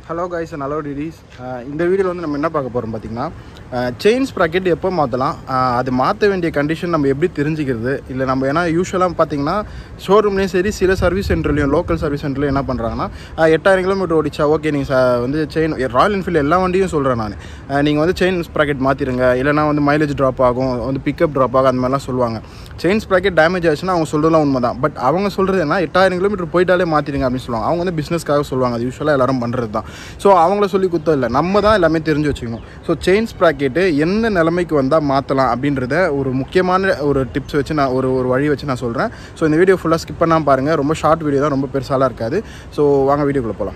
hello guys நல்ல டிடிஸ் இந்த வீடியோவில் வந்து நம்ம என்ன பார்க்க போகிறோம் பார்த்தீங்கன்னா செயின் ஸ்ப்ராக்கெட் எப்போ மாற்றலாம் அது மாற்ற வேண்டிய கண்டிஷன் நம்ம எப்படி தெரிஞ்சுக்கிறது இல்லை நம்ம ஏன்னா யூஸ்வலாக பார்த்தீங்கன்னா ஷோரூம்லேயும் சரி சில சர்வீஸ் சென்டர்லையும் லோக்கல் சர்வீஸ் சென்டர்லையும் என்ன பண்ணுறாங்கன்னா எட்டாயிரம் கிலோமீட்டர் ஓடிச்சா ஓகே நீங்கள் வந்து செயின் ராயல் என்ஃபீல்டு எல்லா வண்டியும் சொல்கிறேன் நான் நீங்கள் வந்து செயின் ஸ்ப்ராக்கெட் மாற்றிடுங்க இல்லைனா வந்து மைலேஜ் ட்ராப் ஆகும் வந்து பிக்கப் ட்ராப் ஆகும் அந்த மாதிரிலாம் சொல்லுவாங்க செயின் ஸ்ப்ராக்கெட் டேமேஜ் ஆச்சுன்னா அவங்க சொல்கிறதுலாம் உண்மை தான் பட் அவங்க சொல்கிறது என்ன எட்டாயிரம் கிலோமீட்டர் போயிட்டாலே மாற்றிடுங்க அப்படின்னு சொல்லுவாங்க அவங்க வந்து பிஸ்னஸ்க்காக சொல்லுவாங்க அது யூஸ்வலாக எல்லாரும் பண்ணுறது தான் ஸோ அவங்கள சொல்லி குத்தம் இல்லை நம்ம தான் எல்லாமே தெரிஞ்சு வச்சுக்கணும் ஸோ செயின் ஸ்ப்ராக்கெட்டு எந்த நிலைமைக்கு வந்தால் மாற்றலாம் அப்படின்றத ஒரு முக்கியமான ஒரு டிப்ஸ் வச்சு நான் ஒரு ஒரு வழி வச்சு நான் சொல்கிறேன் ஸோ இந்த வீடியோ ஃபுல்லாக ஸ்கிப் பண்ணாமல் பாருங்கள் ரொம்ப ஷார்ட் வீடியோ தான் ரொம்ப பெருசாலாம் இருக்காது ஸோ வாங்க வீடியோக்குள்ளே போகலாம்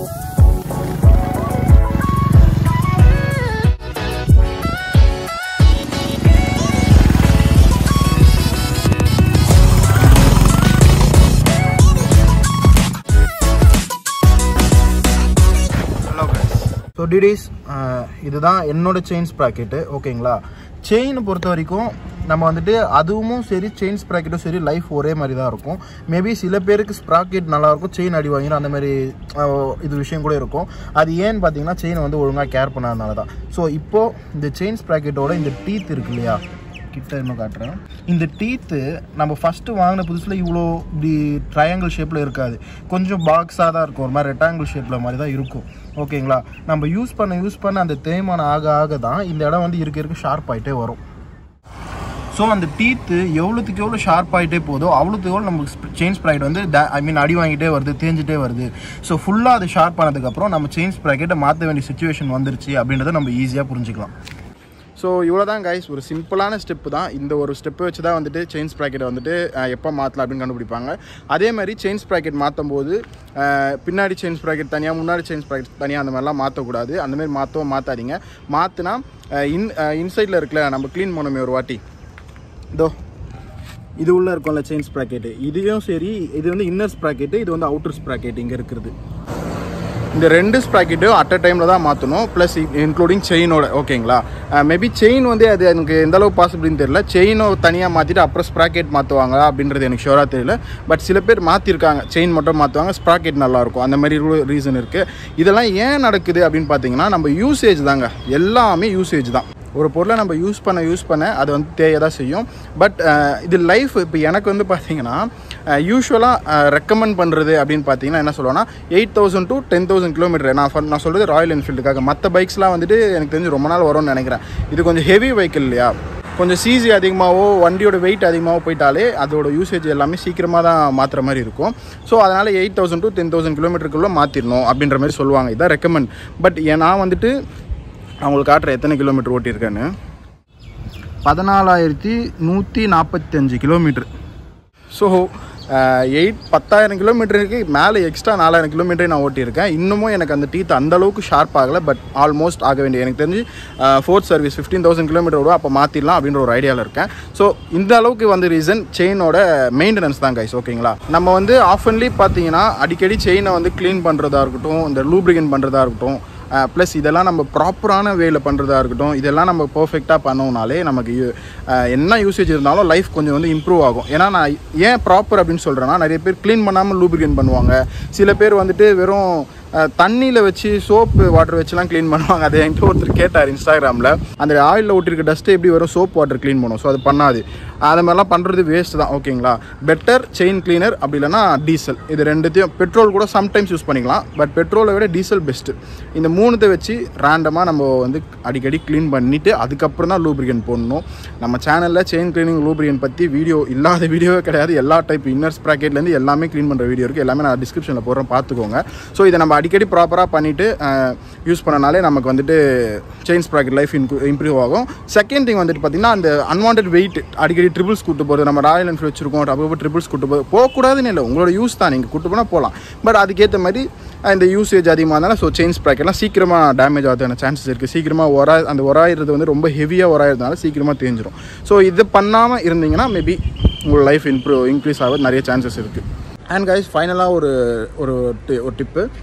ஹலோ ஸோ டிடிஸ் இதுதான் என்னோட செயின் ஸ்ப்ராக்கெட்டு ஓகேங்களா செயின் பொறுத்த வரைக்கும் நம்ம வந்துட்டு அதுவும் சரி செயின் ஸ்ப்ராக்கெட்டும் சரி லைஃப் ஒரே மாதிரி தான் இருக்கும் மேபி சில பேருக்கு ஸ்ப்ராக்கெட் நல்லாயிருக்கும் செயின் அடி வாங்கிடும் அந்த மாதிரி அஹ், இது விஷயம் கூட இருக்கும் அது ஏன்னு பார்த்தீங்கன்னா செயின் வந்து ஒழுங்காக கேர் பண்ணாதனால தான் ஸோ இப்போது இந்த செயின் ஸ்ப்ராக்கெட்டோட இந்த டீத் இருக்கு இல்லையா கிட்ட இன்னும் காட்டுறேன் இந்த டீத்து நம்ம ஃபஸ்ட்டு வாங்கின புதுசில் இவ்வளோ இப்படி ட்ரையாங்கிள் ஷேப்பில் இருக்காது கொஞ்சம் பாக்ஸாக தான் இருக்கும் ஒரு மாதிரி ரெக்டாங்கிள் ஷேப்பில் மாதிரி தான் இருக்கும் ஓகேங்களா நம்ம யூஸ் பண்ண யூஸ் பண்ண அந்த தேய்மானம் ஆக ஆக தான் இந்த இடம் வந்து இருக்க இருக்க ஷார்ப் ஆகிட்டே வரும் ஸோ அந்த டீத்து எவ்வளோத்துக்கு எவ்வளோ ஷார்ப் ஆகிட்டே போதோ அவ்வளோத்துக்கு எவ்வளோ நமக்கு செயின் ஸ்ப்ராக்கெட் வந்து ஐ மீன் அடி வாங்கிட்டே வருது தேஞ்சிட்டே வருது ஸோ ஃபுல்லாக அது ஷார்ப் ஆனதுக்கப்புறம் நம்ம செயின் ஸ்ப்ராக்கெட்டை மாற்ற வேண்டிய சுச்சுவேஷன் வந்துருச்சு அப்படின்றத நம்ம ஈஸியாக புரிஞ்சுக்கலாம் ஸோ இவ்வளோ தான் கைஸ் ஒரு சிம்பிளான ஸ்டெப்பு தான் இந்த ஒரு ஸ்டெப்பை வச்சு தான் வந்துட்டு செயின் ஸ்ப்ராக்கெட்டை வந்துட்டு அஹ், எப்போ மாற்றலாம் அப்படின்னு கண்டுபிடிப்பாங்க அதே மாதிரி செயின் ஸ்ப்ராக்கெட் மாற்றும் போது அஹ், பின்னாடி செயின் ஸ்ப்ராக்கெட் தனியாக முன்னாடி செயின் ஸ்ப்ராக்கெட் தனியாக அந்த மாதிரிலாம் மாற்றக்கூடாது அந்த மாதிரி மாற்றவும் மாற்றாதீங்க மாற்றினா இன் இன்சைடில் இருக்குல்ல நம்ம க்ளீன் பண்ணோமே ஒரு வாட்டி இதோ இது உள்ள இருக்கும்ல செயின் ஸ்ப்ராக்கெட்டு இதுவும் சரி இது வந்து இன்னர் ஸ்ப்ராக்கெட்டு இது வந்து அவுட்டர் ஸ்ப்ராக்கெட் இங்கே இருக்கிறது இந்த ரெண்டு ஸ்ப்ராக்கெட்டும் அட் அ டைமில் தான் மாற்றணும் ப்ளஸ் இன்க்ளூடிங் செயினோட ஓகேங்களா மேபி செயின் வந்து அது எனக்கு எந்த அளவுக்கு பாசிபிள்னு தெரியல செயினோ தனியாக மாற்றிட்டு அப்புறம் ஸ்ப்ராக்கெட் மாற்றுவாங்க அப்படின்றது எனக்கு ஷோராக தெரியல பட் சில பேர் மாற்றிருக்காங்க செயின் மட்டும் மாற்றுவாங்க ஸ்ப்ராக்கெட் நல்லாயிருக்கும் அந்த மாதிரி ரீசன் இருக்குது இதெல்லாம் ஏன் நடக்குது அப்படின்னு பார்த்தீங்கன்னா நம்ம யூசேஜ் தாங்க எல்லாமே யூசேஜ் தான் ஒரு பொருளை நம்ம யூஸ் பண்ண யூஸ் பண்ண அது வந்து தேய தான் செய்யும் பட் இது லைஃப் இப்போ எனக்கு வந்து பார்த்தீங்கன்னா யூஸ்வலாக ரெக்கமெண்ட் பண்ணுறது அப்படின்னு பார்த்தீங்கன்னா என்ன சொல்லுவேன்னா eight thousand to ten thousand kilometre நான் ஃப- நான் சொல்கிறது ராயல் என்ஃபீல்டுக்காக மற்ற பைக்ஸ்லாம் வந்துட்டு எனக்கு தெரிஞ்சு ரொம்ப நாள் வரும்னு நினைக்கிறேன் இது கொஞ்சம் ஹெவி வெஹிக்கிள் இல்லையா கொஞ்சம் சிசி அதிகமாகவோ வண்டியோட வெயிட் அதிகமாகவோ போயிட்டாலே அதோட யூசேஜ் எல்லாமே சீக்கிரமாக தான் மாற்றுற மாதிரி இருக்கும் ஸோ அதனால் eight thousand to ten thousand கிலோமீட்டருக்குள்ளே மாற்றிடணும் அப்படின்ற மாதிரி சொல்லுவாங்க இதான் ரெக்கமெண்ட் பட் நான் வந்துட்டு அவங்களுக்கு காட்டுற எத்தனை கிலோமீட்டர் ஓட்டியிருக்கேன்னு பதினாலாயிரத்தி நூற்றி நாற்பத்தஞ்சு கிலோமீட்ரு ஸோ எயிட் பத்தாயிரம் கிலோமீட்டருக்கு மேலே எக்ஸ்ட்ரா நாலாயிரம் கிலோமீட்டரே நான் ஓட்டியிருக்கேன் இன்னமும் எனக்கு அந்த டீத் அந்த அளவுக்கு ஷார்ப் ஆகலை பட் ஆல்மோஸ்ட் ஆக வேண்டிய எனக்கு தெரிஞ்சு fourth service fifteen thousand kilometre வரும் அப்போ மாற்றிடலாம் அப்படின்ற ஒரு ஐடியாவில் இருக்கேன் ஸோ இந்த அளவுக்கு வந்து ரீசன் செயினோட மெயின்டெனன்ஸ் தான் கைஸ் ஓகேங்களா நம்ம வந்து ஆஃபன்லி பார்த்தீங்கன்னா அடிக்கடி செயினை வந்து க்ளீன் பண்ணுறதா இருக்கட்டும் இந்த லூப்ரிகன் பண்ணுறதா இருக்கட்டும் ப்ளஸ் இதெல்லாம் நம்ம ப்ராப்பரான வேல பண்ணுறதா இருக்கட்டும் இதெல்லாம் நம்ம பர்ஃபெக்டாக பண்ணோம்னாலே நமக்கு யூ- அஹ் என்ன யூசேஜ் இருந்தாலும் லைஃப் கொஞ்சம் வந்து இம்ப்ரூவ் ஆகும் ஏன்னா நான் ஏன் ப்ராப்பர் அப்படின்னு சொல்கிறேன்னா நிறைய பேர் க்ளீன் பண்ணாமல் லூப்ரிகன் பண்ணுவாங்க சில பேர் வந்துட்டு வெறும் தண்ணியில் வச்சு சோப்பு வாட்டர் வச்சுலாம் க்ளீன் பண்ணுவாங்க அது என்கிட்ட ஒருத்தர் கேட்டார் இன்ஸ்டாகிராமில் அந்த ஆயிலில் ஒட்டிருக்க டஸ்ட்டு எப்படி வரும் சோப் வாட்டர் க்ளீன் பண்ணும் ஸோ அது பண்ணாது அது மாதிரிலாம் பண்ணுறது வேஸ்ட் தான் ஓகேங்களா பெட்டர் செயின் கிளீனர் அப்படி இல்லைன்னா டீசல் இது ரெண்டுத்தையும் பெட்ரோல் கூட சம்டைம்ஸ் யூஸ் பண்ணிக்கலாம் பட் பெட்ரோலை விட டீசல் பெஸ்ட்டு இந்த மூணுத்தை வச்சு ரேண்டமாக நம்ம வந்து அடிக்கடி க்ளீன் பண்ணிவிட்டு அதுக்கப்புறம் தான் லூப்ரிகன் போடணும் நம்ம சேனலில் செயின் க்ளீனிங் லூப்ரிகன் பற்றி வீடியோ இல்லாத வீடியோவே கிடையாது எல்லா டைப் இன்னர் ஸ்ப்ராக்கெட்லேருந்து எல்லாமே க்ளீன் பண்ணுற வீடியோ இருக்குது எல்லாமே நான் டிஸ்கிரிப்ஷனில் போடுறேன் பார்த்துக்கோங்க ஸோ இதை நம்ம அடிக்கடி ப்ராப்பராக பண்ணிவிட்டு யூஸ் பண்ணனாலே நமக்கு வந்துட்டு செயின் ஸ்ப்ராக்கெட் லைஃப் இம்ப்ரூவ் ஆகும் செகண்ட் திங் வந்துட்டு பார்த்திங்கன்னா அந்த அன்வான்ட் வெயிட் அடிக்கடி ட்ரிபிள்ஸ் கூட்டு போகிறது நம்ம ராயல் என்ஃபீல்ட் வச்சிருக்கோம் அப்போ ட்ரிபிள்ஸ் கூட்டு போகிறது போகக்கூடாதுன்னு இல்லை உங்களோட யூஸ் தான் நீங்கள் கூட்டு போனால் போகலாம் பட் அதுக்கேற்ற மாதிரி அஹ், இந்த யூசேஜ் அதிகமாக இருந்தாலும் ஸோ செயின் ஸ்ப்ராக்கெட்லாம் சீக்கிரமாக டேமேஜ் ஆகிறதுக்கான சான்சஸ் இருக்குது சீக்கிரமாக ஒரா அந்த ஒராயிறது வந்து ரொம்ப ஹெவியாக ஒராயிறதுனால சீக்கிரமாக தேஞ்சிரும் ஸோ இது பண்ணாமல் இருந்தீங்கன்னா மேபி உங்கள் லைஃப் இம்ப்ரூவ் இன்க்ரீஸ் ஆகிறது நிறைய சான்சஸ் இருக்குது அண்ட் கைஸ் ஃபைனலாக ஒரு ஒரு ti- ஒரு டிப்பு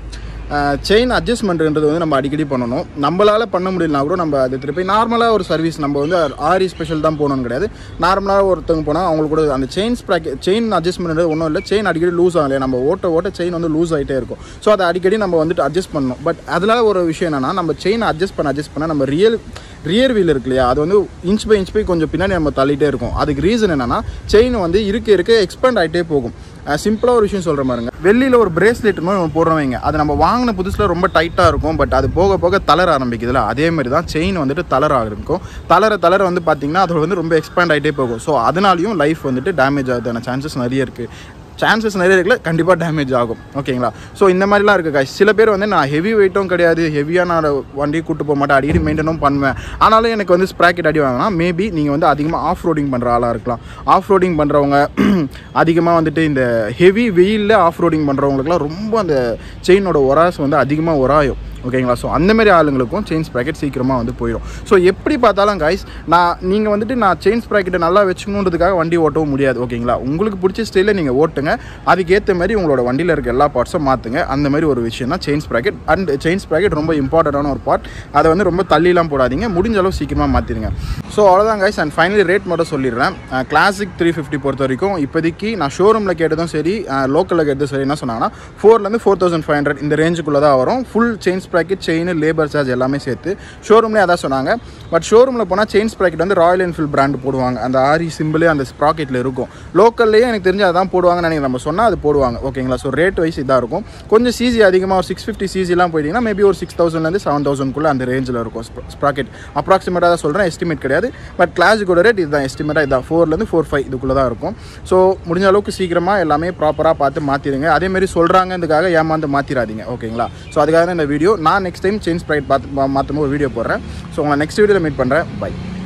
செயின் அட்ஜஸ்ட்மெண்ட்ன்றது வந்து நம்ம அடிக்கடி பண்ணணும் நம்மளால் பண்ண முடியலனா கூட நம்ம அது திருப்பி நார்மலாக ஒரு சர்வீஸ் நம்ம வந்து ஆரி ஸ்பெஷல் தான் போகணும்னு கிடையாது நார்மலாக ஒருத்தவங்க போனால் அவங்களுக்கு கூட அந்த செயின் ஸ்ப்ராக்கெட் செயின் அட்ஜஸ்ட்மெண்ட் ஒன்றும் இல்லை செயின் அடிக்கடி லூஸ் ஆகலையா நம்ம ஓட்ட ஓட்ட செயின் வந்து லூஸ் ஆகிட்டே இருக்கும் ஸோ அதை அடிக்கடி நம்ம வந்துட்டு அட்ஜஸ்ட் பண்ணணும் பட் அதில் ஒரு விஷயம் என்னன்னா நம்ம செயின் அட்ஜஸ்ட் பண்ண அட்ஜஸ்ட் பண்ண நம்ம ரியல் ரியர் வீல் இருக்கு இல்லையா அது வந்து இன்ச் பை இன்ச் பை கொஞ்சம் பின்னாடி நம்ம தள்ளிட்டே இருக்கும் அதுக்கு ரீசன் என்னன்னா செயின் வந்து இருக்க இருக்க எக்ஸ்பேண்ட் ஆகிட்டே போகும் சிம்பிளாக ஒரு விஷயம் சொல்கிற மாதிரிங்க வெளியில் ஒரு பிரேஸ்லெட் மாதிரி ஒன்று போடுறோம் வைங்க அது நம்ம வாங்கின புதுசில் ரொம்ப டைட்டாக இருக்கும் பட் அது போக போக தளர ஆரம்பிக்குதுல அதே மாதிரி தான் செயின் வந்துட்டு தளர ஆரம்பிக்கும் தளர தளர வந்து பார்த்தீங்கன்னா அது வந்து ரொம்ப எக்ஸ்பேண்ட் ஆகிட்டே போகும் ஸோ அதனாலையும் லைஃப் வந்துட்டு டேமேஜ் ஆகுதுன சான்சஸ் நிறைய இருக்குது சான்சஸ் நிறைய இருக்குல்ல கண்டிப்பாக டேமேஜ் ஆகும் ஓகேங்களா ஸோ இந்த மாதிரிலாம் இருக்குது guys சில பேர் வந்து நான் ஹெவி வெயிட்டும் கிடையாது ஹெவியாக நான் வண்டி கூட்டு போக மாட்டேன் அடிக்கடி மெயின்டனும் பண்ணுவேன் ஆனாலும் எனக்கு வந்து ஸ்ப்ராக்கெட் அடி வாங்கினா மேபி நீங்கள் வந்து அதிகமாக ஆஃப் ரோடிங் பண்ணுற ஆளாக இருக்கலாம் ஆஃப் ரோடிங் பண்ணுறவங்க அதிகமாக வந்துட்டு இந்த ஹெவி வெயிலில் ஆஃப் ரோடிங் பண்ணுறவங்களுக்குலாம் ரொம்ப அந்த செயினோட ஒராஸ் வந்து அதிகமாக ஒராயும் ஓகேங்களா ஸோ அந்த மாதிரி ஆளுங்களுக்கும் செயின் ஸ்ப்ராக்கெட் சீக்கிரமாக வந்து போயிடும் ஸோ எப்படி பார்த்தாலும் காய்ஸ் நான் நீங்கள் வந்துட்டு நான் செயின் ஸ்ப்ராக்கெட்டை நல்லா வச்சுக்கணுன்றதுக்காக வண்டி ஓட்டவும் முடியாது ஓகேங்களா உங்களுக்கு பிடிச்ச ஸ்டைலில் நீங்கள் ஓட்டுங்க அதுக்கேற்ற மாதிரி உங்களோட வண்டியில் இருக்க எல்லா பார்ட்ஸும் மாற்றுங்க அந்த மாதிரி ஒரு விஷயம் தான் chain sprocket and chain sprocket ரொம்ப இம்பார்ட்டண்டான ஒரு பார்ட் அதை வந்து ரொம்ப தள்ளிலாம் போடாதீங்க முடிஞ்ச அளவு சீக்கிரமாக மாற்றிடுங்க ஸோ அவ்வளோதான் காய்ஸ் அண்ட் ஃபைனலி ரேட் மட்டும் சொல்லிடுறேன் கிளாசிக் த்ரீ ஃபிஃப்டி பொறுத்த வரைக்கும் இப்போதைக்கு நான் ஷோரூமில் கேட்டதும் சரி லோக்கலில் கேட்டதும் சரி என்ன சொன்னாங்கன்னா ஃபோர்லேருந்து ஃபோர் தௌசண்ட் ஃபைவ் ஹண்ட்ரட் இந்த ரேஞ்சுக்குள்ளே தான் வரும் full chain sprocket chain labour charge எல்லாமே சேர்த்து ஷோரூம்லேயே அதான் சொன்னாங்க பட் ஷோரூமில் போனால் செயின் ஸ்ப்ராக்கெட் வந்து ராயல் என்ஃபீல்ட் பிராண்ட் போடுவாங்க அந்த ஆரி சிம்பிளே அந்த ஸ்ப்ராக்கெட்டில் இருக்கும் லோக்கல்லேயே எனக்கு தெரிஞ்சு அதான் போடுவாங்கன்னு நினைக்கிறேன் நம்ம சொன்னால் அது போடுவாங்க ஓகேங்களா ஸோ ரேட் வைஸ் இதாக இருக்கும் கொஞ்சம் சிசி அதிகமாக ஒரு சிக்ஸ் ஃபிஃப்டி சிசிலாம் போயிட்டீங்கன்னா மேபி ஒரு சிக்ஸ் தௌசண்ட்லேருந்து செவன் தௌசண்ட்குள்ளே அந்த ரேஞ்சில் இருக்கும் ஸ்ப்ராக்கெட் அப்ராக்சிமேட்டாக தான் சொல்கிறேன் எஸ்டிமேட் கிடையாது பட் கிளாஸுக்கோட ரேட் இதுதான் எஸ்டிமேட்டாக இதான் ஃபோர்லேருந்து ஃபோர் ஃபைவ் இதுக்குள்ளே தான் இருக்கும் ஸோ முடிஞ்ச அளவுக்கு சீக்கிரமாக எல்லாமே ப்ராப்பராக பார்த்து மாற்றிடுங்க அதேமாரி சொல்கிறாங்கன்றதுக்காக ஏமாந்து மாற்றிடாதீங்க ஓகேங்களா ஸோ அதுக்காக தான் இந்த வீடியோ நான் நெக்ஸ்ட் டைம் சேஞ்ச் ப்ரைட் பார்த்து மாற்றும் ஒரு வீடியோ போடுறேன் ஸோ உங்களை நெக்ஸ்ட் வீடியோவில் மீட் பண்ணுறேன் பை